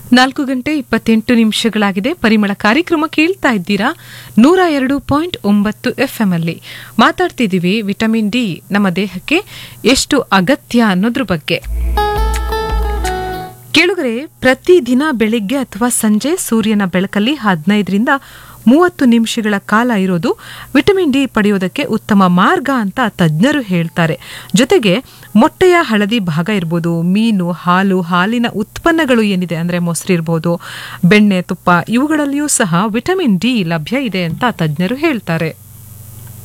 ನಾಲ್ಕು ಗಂಟೆ ಇಪ್ಪತ್ತೆಂಟು ನಿಮಿಷಗಳಾಗಿದೆ ಪರಿಮಳ ಕಾರ್ಯಕ್ರಮ ಕೇಳ್ತಾ ಇದ್ದೀರಾ ನೂರ ಎರಡು ಪಾಯಿಂಟ್ ಒಂಬತ್ತು ಎಫ್ಎಂ ಅಲ್ಲಿ ಮಾತಾಡ್ತಿದ್ದೀವಿ ವಿಟಮಿನ್ ಡಿ ನಮ್ಮ ದೇಹಕ್ಕೆ ಎಷ್ಟು ಅಗತ್ಯ ಅನ್ನೋದ್ರ ಬಗ್ಗೆ ಕೇಳುಗರೆ ಪ್ರತಿದಿನ ಬೆಳಿಗ್ಗೆ ಅಥವಾ ಸಂಜೆ ಸೂರ್ಯನ ಬೆಳಕಲ್ಲಿ ಹದಿನೈದರಿಂದ ಮೂವತ್ತು ನಿಮಿಷಗಳ ಕಾಲ ಇರೋದು ವಿಟಮಿನ್ ಡಿ ಪಡೆಯೋದಕ್ಕೆ ಉತ್ತಮ ಮಾರ್ಗ ಅಂತ ತಜ್ಞರು ಹೇಳ್ತಾರೆ ಜೊತೆಗೆ ಮೊಟ್ಟೆಯ ಹಳದಿ ಭಾಗ ಇರ್ಬೋದು ಮೀನು ಹಾಲು ಹಾಲಿನ ಉತ್ಪನ್ನಗಳು ಏನಿದೆ ಅಂದ್ರೆ ಮೊಸರು ಇರ್ಬೋದು ಬೆಣ್ಣೆ ತುಪ್ಪ ಇವುಗಳಲ್ಲಿಯೂ ಸಹ ವಿಟಮಿನ್ ಡಿ ಲಭ್ಯ ಇದೆ ಅಂತ ತಜ್ಞರು ಹೇಳ್ತಾರೆ